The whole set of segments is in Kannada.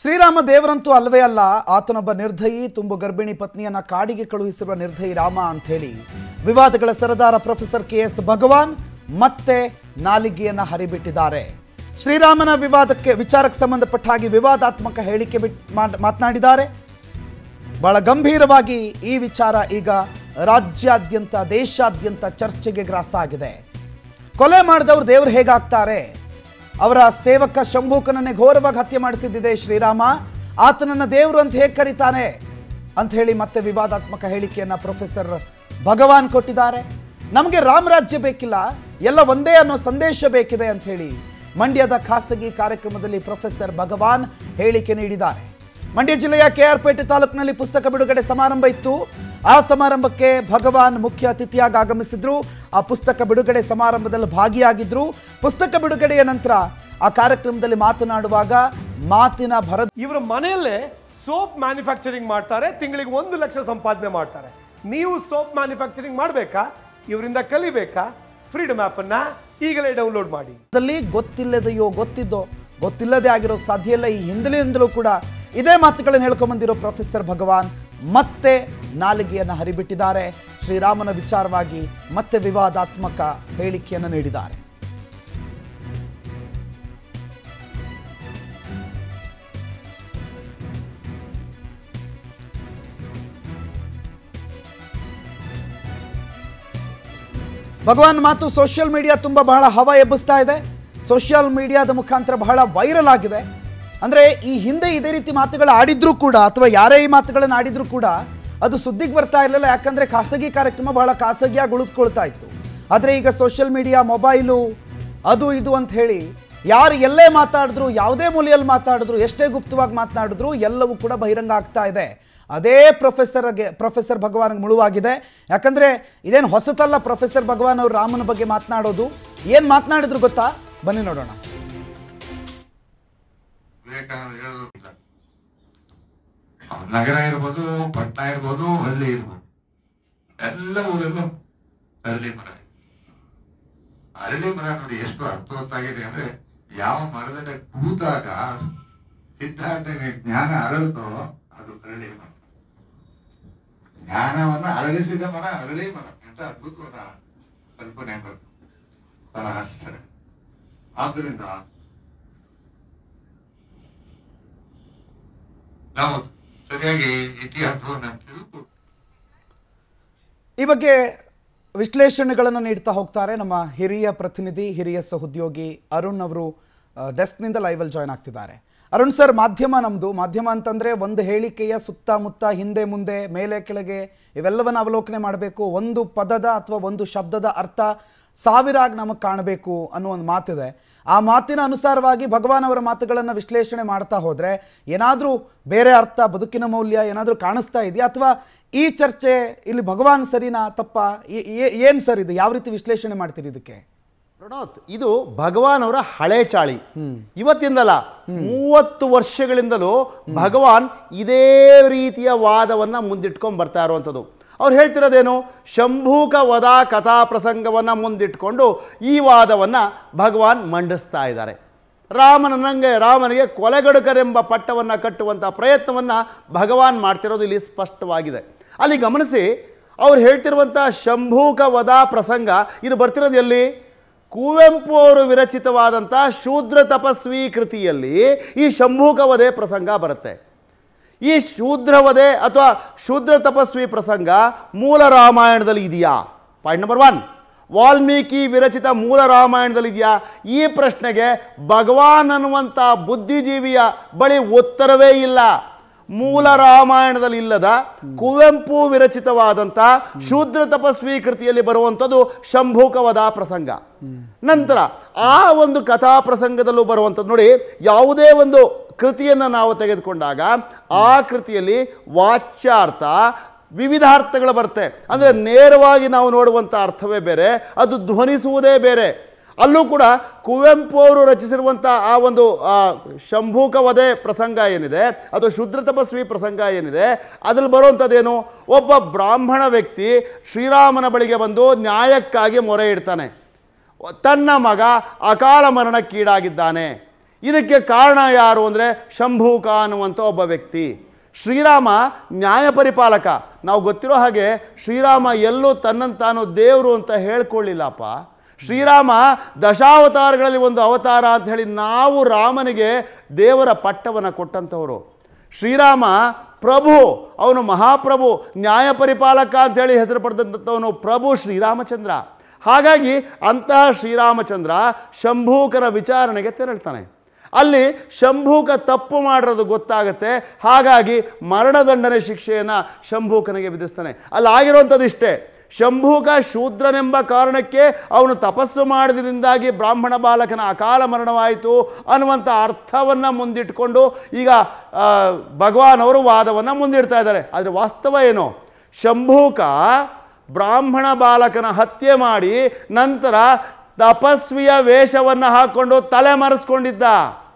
ಶ್ರೀರಾಮ ದೇವರಂತೂ ಅಲ್ವೇ ಅಲ್ಲ ಆತನೊಬ್ಬ ನಿರ್ದಯಿ ತುಂಬು ಗರ್ಭಿಣಿ ಪತ್ನಿಯನ್ನ ಕಾಡಿಗೆ ಕಳುಹಿಸಿರುವ ನಿರ್ದಯಿ ರಾಮ ಅಂತ ಹೇಳಿ ವಿವಾದಗಳ ಸರದಾರ ಪ್ರೊಫೆಸರ್ ಕೆ ಎಸ್ ಭಗವಾನ್ ಮತ್ತೆ ನಾಲಿಗೆಯನ್ನ ಹರಿಬಿಟ್ಟಿದ್ದಾರೆ ಶ್ರೀರಾಮನ ವಿವಾದಕ್ಕೆ ವಿಚಾರಕ್ಕೆ ಸಂಬಂಧಪಟ್ಟ ಹಾಗೆ ವಿವಾದಾತ್ಮಕ ಹೇಳಿಕೆ ಬಿಟ್ ಮಾಡ್- ಮಾತನಾಡಿದ್ದಾರೆ ಬಹಳ ಗಂಭೀರವಾಗಿ ಈ ವಿಚಾರ ಈಗ ರಾಜ್ಯಾದ್ಯಂತ ದೇಶಾದ್ಯಂತ ಚರ್ಚೆಗೆ ಗ್ರಾಸ ಆಗಿದೆ ಕೊಲೆ ಮಾಡಿದವರು ದೇವರು ಹೇಗಾಗ್ತಾರೆ ಅವರ ಸೇವಕ ಶಂಭೂಕನನ್ನೇ ಘೋರವಾಗಿ ಹತ್ಯೆ ಮಾಡಿಸಿದ್ದಿದೆ ಶ್ರೀರಾಮ ಆತನನ್ನ ದೇವರು ಅಂತ ಹೇಗೆ ಕರೀತಾನೆ ಅಂತ ಹೇಳಿ ಮತ್ತೆ ವಿವಾದಾತ್ಮಕ ಹೇಳಿಕೆಯನ್ನ ಪ್ರೊಫೆಸರ್ ಭಗವಾನ್ ಕೊಟ್ಟಿದ್ದಾರೆ ನಮಗೆ ರಾಮರಾಜ್ಯ ಬೇಕಿಲ್ಲ ಎಲ್ಲ ಒಂದೇ ಅನ್ನೋ ಸಂದೇಶ ಬೇಕಿದೆ ಅಂತ ಹೇಳಿ ಮಂಡ್ಯದ ಖಾಸಗಿ ಕಾರ್ಯಕ್ರಮದಲ್ಲಿ ಪ್ರೊಫೆಸರ್ ಭಗವಾನ್ ಹೇಳಿಕೆ ನೀಡಿದ್ದಾರೆ ಮಂಡ್ಯ ಜಿಲ್ಲೆಯ ಕೆಆರ್ಪೇಟೆ ತಾಲೂಕಿನಲ್ಲಿ ಪುಸ್ತಕ ಬಿಡುಗಡೆ ಸಮಾರಂಭ ಇತ್ತು ಆ ಸಮಾರಂಭಕ್ಕೆ ಭಗವಾನ್ ಮುಖ್ಯ ಅತಿಥಿಯಾಗಿ ಆಗಮಿಸಿದ್ರು ಆ ಪುಸ್ತಕ ಬಿಡುಗಡೆ ಸಮಾರಂಭದಲ್ಲಿ ಭಾಗಿಯಾಗಿದ್ರು ಪುಸ್ತಕ ಬಿಡುಗಡೆಯ ನಂತರ ಆ ಕಾರ್ಯಕ್ರಮದಲ್ಲಿ ಮಾತನಾಡುವಾಗ ಮಾತಿನ ಭರ ಇವರ ಮನೆಯಲ್ಲೇ ಸೋಪ್ ಮ್ಯಾನುಫ್ಯಾಕ್ಚರಿಂಗ್ ಮಾಡ್ತಾರೆ ತಿಂಗಳಿಗೆ ಒಂದು ಲಕ್ಷ ಸಂಪಾದನೆ ಮಾಡ್ತಾರೆ ನೀವು ಸೋಪ್ ಮ್ಯಾನುಫ್ಯಾಕ್ಚರಿಂಗ್ ಮಾಡಬೇಕಾ ಇವರಿಂದ ಕಲಿಬೇಕಾ ಫ್ರೀಡಮ್ ಆ್ಯಪನ್ನು ಈಗಲೇ ಡೌನ್ಲೋಡ್ ಮಾಡಿ ದಲ್ಲಿ ಗೊತ್ತಿಲ್ಲದೆಯೋ ಗೊತ್ತಿದ್ದೋ ಗೊತ್ತಿಲ್ಲದೆ ಆಗಿರೋಕ್ಕೆ ಸಾಧ್ಯ ಇಲ್ಲ ಈ ಹಿಂದಲಿಂದಲೂ ಕೂಡ ಇದೇ ಮಾತುಗಳನ್ನು ಹೇಳ್ಕೊಂಬಂದಿರೋ ಪ್ರೊಫೆಸರ್ ಭಗವಾನ್ ಮತ್ತೆ ನಾಲಿಗೆಯನ್ನು ಹರಿಬಿಟ್ಟಿದ್ದಾರೆ ಶ್ರೀರಾಮನ ವಿಚಾರವಾಗಿ ಮತ್ತೆ ವಿವಾದಾತ್ಮಕ ಹೇಳಿಕೆಯನ್ನು ನೀಡಿದ್ದಾರೆ ಭಗವಾನ್ ಮಾತು ಸೋಷಿಯಲ್ ಮೀಡಿಯಾ ತುಂಬ ಬಹಳ ಹವ ಎಬ್ಬಿಸ್ತಾ ಇದೆ ಸೋಷಿಯಲ್ ಮೀಡಿಯಾದ ಮುಖಾಂತರ ಬಹಳ ವೈರಲ್ ಆಗಿದೆ ಅಂದರೆ ಈ ಹಿಂದೆ ಇದೇ ರೀತಿ ಮಾತುಗಳು ಆಡಿದ್ರೂ ಕೂಡ ಅಥವಾ ಯಾರೇ ಈ ಮಾತುಗಳನ್ನು ಆಡಿದ್ರೂ ಕೂಡ ಅದು ಸುದ್ದಿಗೆ ಬರ್ತಾ ಇರಲಿಲ್ಲ ಯಾಕಂದರೆ ಖಾಸಗಿ ಕಾರ್ಯಕ್ರಮ ಬಹಳ ಖಾಸಗಿಯಾಗಿ ಉಳಿದುಕೊಳ್ತಾ ಇತ್ತು ಆದರೆ ಈಗ ಸೋಷಿಯಲ್ ಮೀಡಿಯಾ ಮೊಬೈಲು ಅದು ಇದು ಅಂತ ಹೇಳಿ ಯಾರು ಎಲ್ಲೇ ಮಾತಾಡಿದ್ರು ಯಾವುದೇ ಮೂಲೆಯಲ್ಲಿ ಮಾತಾಡಿದ್ರು ಎಷ್ಟೇ ಗುಪ್ತವಾಗಿ ಮಾತನಾಡಿದ್ರು ಎಲ್ಲವೂ ಕೂಡ ಬಹಿರಂಗ ಆಗ್ತಾ ಇದೆ ಅದೇ ಪ್ರೊಫೆಸರ್ಗೆ ಪ್ರೊಫೆಸರ್ ಭಗವಾನ್ಗೆ ಮುಳುವಾಗಿದೆ ಯಾಕಂದರೆ ಇದೇನು ಹೊಸತಲ್ಲ ಪ್ರೊಫೆಸರ್ ಭಗವಾನ್ ಅವರು ರಾಮನ ಬಗ್ಗೆ ಮಾತನಾಡೋದು ಏನು ಮಾತನಾಡಿದ್ರು ಗೊತ್ತಾ ಬನ್ನಿ ನೋಡೋಣ ವಿವೇಕಾನಂದ ಹೇಳೋದು ಇಲ್ಲ ನಗರ ಇರ್ಬೋದು ಪಟ್ಟಣ ಇರ್ಬೋದು ಹಳ್ಳಿ ಇರ್ಬೋದು ಎಲ್ಲ ಊರಲ್ಲೂ ಅರಳಿ ಮರ ಇದೆ. ಅರಳಿ ಮರ ನೋಡಿ ಎಷ್ಟು ಅರ್ಥವತ್ತಾಗಿದೆ ಅಂದ್ರೆ ಯಾವ ಮರದಲ್ಲಿ ಕೂತಾಗ ಸಿದ್ಧಾರ್ಥನಿಗೆ ಜ್ಞಾನ ಅರಳಿತೋ ಅದು ಅರಳಿ ಮರ ಜ್ಞಾನವನ್ನ ಅರಳಿಸಿದ ಮರ ಅರಳಿ ಮರ ಎಂತ ಅದ್ಭುತವಾದ ಕಲ್ಪನೆ ಬರ್ತದೆ ಬಹಳ ಆಶ್ಚರ್ಯ ಆದ್ದರಿಂದ ನಾವು ಸರಿಯಾಗಿ ಇತಿಹಾಸವನ್ನ ತಿಳ್ಕೊ ಈ ಬಗ್ಗೆ ವಿಶ್ಲೇಷಣೆಗಳನ್ನು ನೀಡ್ತಾ ಹೋಗ್ತಾರೆ ನಮ್ಮ ಹಿರಿಯ ಪ್ರತಿನಿಧಿ ಹಿರಿಯ ಸಹೋದ್ಯೋಗಿ ಅರುಣ್ ಅವರು ಆ, ಡೆಸ್ಕ್ನಿಂದ ಲೈವಲ್ಲಿ ಜಾಯ್ನ್ ಆಗ್ತಿದ್ದಾರೆ ಅರುಣ್ ಸರ್ ಮಾಧ್ಯಮ ನಮ್ಮದು ಮಾಧ್ಯಮ ಅಂತಂದರೆ ಒಂದು ಹೇಳಿಕೆಯ ಸುತ್ತಮುತ್ತ ಹಿಂದೆ ಮುಂದೆ ಮೇಲೆ ಕೆಳಗೆ ಇವೆಲ್ಲವನ್ನು ಅವಲೋಕನೆ ಮಾಡಬೇಕು ಒಂದು ಪದದ ಅಥವಾ ಒಂದು ಶಬ್ದದ ಅರ್ಥ ಸಾವಿರಾಗಿ ನಮಗೆ ಕಾಣಬೇಕು ಅನ್ನೋ ಒಂದು ಮಾತಿದೆ ಆ ಮಾತಿನ ಅನುಸಾರವಾಗಿ ಭಗವಾನ್ ಅವರ ಮಾತುಗಳನ್ನು ವಿಶ್ಲೇಷಣೆ ಮಾಡ್ತಾ ಹೋದರೆ ಏನಾದರೂ ಬೇರೆ ಅರ್ಥ ಬದುಕಿನ ಮೌಲ್ಯ ಏನಾದರೂ ಕಾಣಿಸ್ತಾ ಇದೆಯಾ ಅಥವಾ ಈ ಚರ್ಚೆ ಇಲ್ಲಿ ಭಗವಾನ್ ಸರಿನಾ ತಪ್ಪ ಏನು ಸರ್ ಇದು ಯಾವ ರೀತಿ ವಿಶ್ಲೇಷಣೆ ಮಾಡ್ತೀರಿ ಇದಕ್ಕೆ ಪ್ರಣೋತ್ ಇದು ಭಗವಾನ್ ಅವರ ಹಳೆ ಚಾಳಿ ಇವತ್ತಿಂದಲ್ಲ ಮೂವತ್ತು ವರ್ಷಗಳಿಂದಲೂ ಭಗವಾನ್ ಇದೇ ರೀತಿಯ ವಾದವನ್ನ ಮುಂದಿಟ್ಕೊಂಡು ಬರ್ತಾ ಇರುವಂಥದ್ದು ಅವ್ರು ಹೇಳ್ತಿರೋದೇನು ಶಂಭೂಕ ವದ ಕಥಾ ಪ್ರಸಂಗವನ್ನ ಮುಂದಿಟ್ಕೊಂಡು ಈ ವಾದವನ್ನ ಭಗವಾನ್ ಮಂಡಿಸ್ತಾ ಇದ್ದಾರೆ ರಾಮನಂಗೆ ರಾಮನಿಗೆ ಕೊಲೆಗಡುಕರೆಂಬ ಪಟ್ಟವನ್ನು ಕಟ್ಟುವಂಥ ಪ್ರಯತ್ನವನ್ನು ಭಗವಾನ್ ಮಾಡ್ತಿರೋದು ಇಲ್ಲಿ ಸ್ಪಷ್ಟವಾಗಿದೆ ಅಲ್ಲಿ ಗಮನಿಸಿ ಅವ್ರು ಹೇಳ್ತಿರುವಂಥ ಶಂಭೂಕ ವದ ಪ್ರಸಂಗ ಇದು ಬರ್ತಿರೋದು ಎಲ್ಲಿ ಕುವೆಂಪು ಅವರು ವಿರಚಿತವಾದಂಥ ಶೂದ್ರ ತಪಸ್ವಿ ಕೃತಿಯಲ್ಲಿ ಈ ಶಂಭೂಕವಧೆ ಪ್ರಸಂಗ ಬರುತ್ತೆ ಈ ಶೂದ್ರವಧೆ ಅಥವಾ ಶೂದ್ರ ತಪಸ್ವಿ ಪ್ರಸಂಗ ಮೂಲ ರಾಮಾಯಣದಲ್ಲಿ ಇದೆಯಾ ಪಾಯಿಂಟ್ ನಂಬರ್ ಒನ್ ವಾಲ್ಮೀಕಿ ವಿರಚಿತ ಮೂಲ ರಾಮಾಯಣದಲ್ಲಿ ಇದೆಯಾ ಈ ಪ್ರಶ್ನೆಗೆ ಭಗವಾನ್ ಅನ್ನುವಂಥ ಬುದ್ಧಿಜೀವಿಯ ಬಳಿ ಉತ್ತರವೇ ಇಲ್ಲ ಮೂಲ ರಾಮಾಯಣದಲ್ಲಿ ಇಲ್ಲದ ಕುವೆಂಪು ವಿರಚಿತವಾದಂಥ ಶೂದ್ರ ತಪಸ್ವಿ ಕೃತಿಯಲ್ಲಿ ಬರುವಂಥದ್ದು ಶಂಭೂಕವದ ಪ್ರಸಂಗ ನಂತರ ಆ ಒಂದು ಕಥಾ ಪ್ರಸಂಗದಲ್ಲೂ ಬರುವಂಥದ್ದು ನೋಡಿ ಯಾವುದೇ ಒಂದು ಕೃತಿಯನ್ನು ನಾವು ತೆಗೆದುಕೊಂಡಾಗ ಆ ಕೃತಿಯಲ್ಲಿ ವಾಚ್ಯಾರ್ಥ ವಿವಿಧ ಅರ್ಥಗಳು ಬರುತ್ತೆ ಅಂದರೆ ನೇರವಾಗಿ ನಾವು ನೋಡುವಂಥ ಅರ್ಥವೇ ಬೇರೆ ಅದು ಧ್ವನಿಸುವುದೇ ಬೇರೆ ಅಲ್ಲೂ ಕೂಡ ಕುವೆಂಪು ಅವರು ರಚಿಸಿರುವಂಥ ಆ ಒಂದು ಆ, ಶಂಭೂಕ ವಧೆ ಪ್ರಸಂಗ ಏನಿದೆ ಅಥವಾ ಶುದ್ರ ತಪಸ್ವಿ ಪ್ರಸಂಗ ಏನಿದೆ ಅದ್ರಲ್ಲಿ ಬರುವಂಥದ್ದೇನು ಒಬ್ಬ ಬ್ರಾಹ್ಮಣ ವ್ಯಕ್ತಿ ಶ್ರೀರಾಮನ ಬಳಿಗೆ ಬಂದು ನ್ಯಾಯಕ್ಕಾಗಿ ಮೊರೆ ಇಡ್ತಾನೆ ತನ್ನ ಮಗ ಅಕಾಲ ಮರಣಕ್ಕೀಡಾಗಿದ್ದಾನೆ ಇದಕ್ಕೆ ಕಾರಣ ಯಾರು ಅಂದರೆ ಶಂಭೂಕ ಅನ್ನುವಂಥ ಒಬ್ಬ ವ್ಯಕ್ತಿ ಶ್ರೀರಾಮ ನ್ಯಾಯ ಪರಿಪಾಲಕ ನಾವು ಗೊತ್ತಿರೋ ಹಾಗೆ ಶ್ರೀರಾಮ ಎಲ್ಲೂ ತನ್ನನ್ನು ತಾನು ದೇವರು ಅಂತ ಹೇಳ್ಕೊಳ್ಳಿಲ್ಲಪ್ಪ ಶ್ರೀರಾಮ ದಶಾವತಾರಗಳಲ್ಲಿ ಒಂದು ಅವತಾರ ಅಂತ ಹೇಳಿ ನಾವು ರಾಮನಿಗೆ ದೇವರ ಪಟ್ಟವನ್ನು ಕೊಟ್ಟಂಥವರು ಶ್ರೀರಾಮ ಪ್ರಭು ಅವನು ಮಹಾಪ್ರಭು ನ್ಯಾಯ ಪರಿಪಾಲಕ ಅಂತ ಹೇಳಿ ಹೆಸರು ಪಡೆದಂಥವನು ಪ್ರಭು ಶ್ರೀರಾಮಚಂದ್ರ ಹಾಗಾಗಿ ಅಂತಹ ಶ್ರೀರಾಮಚಂದ್ರ ಶಂಭೂಕನ ವಿಚಾರಣೆಗೆ ತೆರಳ್ತಾನೆ ಅಲ್ಲಿ ಶಂಭೂಕ ತಪ್ಪು ಮಾಡಿರೋದು ಗೊತ್ತಾಗುತ್ತೆ ಹಾಗಾಗಿ ಮರಣದಂಡನೆ ಶಿಕ್ಷೆಯನ್ನು ಶಂಭೂಕನಿಗೆ ವಿಧಿಸ್ತಾನೆ ಅಲ್ಲಿ ಆಗಿರುವಂಥದ್ದು ಇಷ್ಟೇ ಶಂಭೂಕ ಶೂದ್ರನೆಂಬ ಕಾರಣಕ್ಕೆ ಅವನು ತಪಸ್ಸು ಮಾಡಿದ್ರಿಂದಾಗಿ ಬ್ರಾಹ್ಮಣ ಬಾಲಕನ ಅಕಾಲ ಮರಣವಾಯಿತು ಅನ್ನುವಂಥ ಅರ್ಥವನ್ನು ಮುಂದಿಟ್ಕೊಂಡು ಈಗ ಆ, ಭಗವಾನ್ ಅವರು ವಾದವನ್ನು ಮುಂದಿಡ್ತಾ ಇದ್ದಾರೆ ಆದರೆ ವಾಸ್ತವ ಏನು ಶಂಭೂಕ ಬ್ರಾಹ್ಮಣ ಬಾಲಕನ ಹತ್ಯೆ ಮಾಡಿ ನಂತರ ತಪಸ್ವಿಯ ವೇಷವನ್ನು ಹಾಕ್ಕೊಂಡು ತಲೆ ಮರೆಸ್ಕೊಂಡಿದ್ದ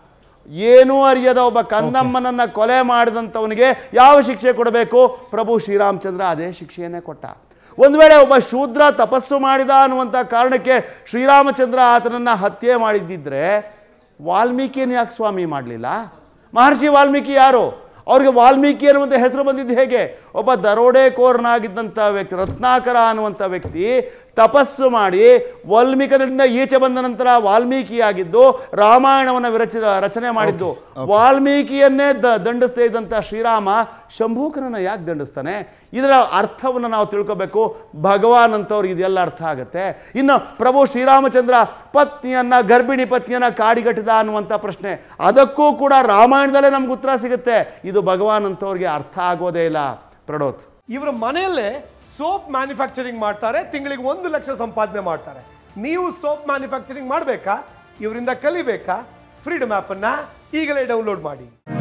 ಏನೂ ಅರಿಯದ ಒಬ್ಬ ಕಂದಮ್ಮನನ್ನ ಕೊಲೆ ಮಾಡಿದಂಥವನಿಗೆ ಯಾವ ಶಿಕ್ಷೆ ಕೊಡಬೇಕು ಪ್ರಭು ಶ್ರೀರಾಮಚಂದ್ರ ಅದೇ ಶಿಕ್ಷೆಯನ್ನೇ ಕೊಟ್ಟ ಒಂದು ವೇಳೆ ಒಬ್ಬ ಶೂದ್ರ ತಪಸ್ಸು ಮಾಡಿದ ಅನ್ನುವಂಥ ಕಾರಣಕ್ಕೆ ಶ್ರೀರಾಮಚಂದ್ರ ಆತನನ್ನು ಹತ್ಯೆ ಮಾಡಿದ್ದಿದ್ರೆ ವಾಲ್ಮೀಕಿಯನ್ನು ಯಾಕೆ ಸ್ವಾಮಿ ಮಾಡಲಿಲ್ಲ ಮಹರ್ಷಿ ವಾಲ್ಮೀಕಿ ಯಾರು ಅವ್ರಿಗೆ ವಾಲ್ಮೀಕಿ ಅನ್ನುವಂಥ ಹೆಸರು ಬಂದಿದ್ದು ಹೇಗೆ ಒಬ್ಬ ದರೋಡೆಕೋರನಾಗಿದ್ದಂಥ ವ್ಯಕ್ತಿ ರತ್ನಾಕರ ಅನ್ನುವಂಥ ವ್ಯಕ್ತಿ ತಪಸ್ಸು ಮಾಡಿ ವಾಲ್ಮೀಕದಿಂದ ಈಚೆ ಬಂದ ನಂತರ ವಾಲ್ಮೀಕಿಯಾಗಿದ್ದು ರಾಮಾಯಣವನ್ನು ವಿರಚ ರಚನೆ ಮಾಡಿದ್ದು ವಾಲ್ಮೀಕಿಯನ್ನೇ ದ ದಂಡಿಸ್ತಾ ಇದ್ದಂಥ ಶ್ರೀರಾಮ ಶಂಭೂಕನನ್ನು ಯಾಕೆ ದಂಡಿಸ್ತಾನೆ ಇದರ ಅರ್ಥವನ್ನು ನಾವು ತಿಳ್ಕೋಬೇಕು ಭಗವಾನ್ ಅಂತವ್ರು ಇದೆಲ್ಲ ಅರ್ಥ ಆಗುತ್ತೆ ಇನ್ನು ಪ್ರಭು ಶ್ರೀರಾಮಚಂದ್ರ ಪತ್ನಿಯನ್ನ ಗರ್ಭಿಣಿ ಪತ್ನಿಯನ್ನ ಕಾಡಿಗಟ್ಟಿದ ಅನ್ನುವಂಥ ಪ್ರಶ್ನೆ ಅದಕ್ಕೂ ಕೂಡ ರಾಮಾಯಣದಲ್ಲೇ ನಮ್ಗೆ ಉತ್ತರ ಸಿಗುತ್ತೆ ಇದು ಭಗವಾನ್ ಅಂತವ್ರಿಗೆ ಅರ್ಥ ಆಗೋದೇ ಇಲ್ಲ ಪ್ರಣೋತ್ ಇವರ ಮನೆಯಲ್ಲೇ ಸೋಪ್ ಮ್ಯಾನುಫ್ಯಾಕ್ಚರಿಂಗ್ ಮಾಡ್ತಾರೆ ತಿಂಗಳಿಗೆ ಒಂದು ಲಕ್ಷ ಸಂಪಾದನೆ ಮಾಡ್ತಾರೆ ನೀವು ಸೋಪ್ ಮ್ಯಾನುಫ್ಯಾಕ್ಚರಿಂಗ್ ಮಾಡಬೇಕಾ ಇವರಿಂದ ಕಲಿಬೇಕಾ ಫ್ರೀಡಮ್ ಆ್ಯಪನ್ನು ಈಗಲೇ ಡೌನ್ಲೋಡ್ ಮಾಡಿ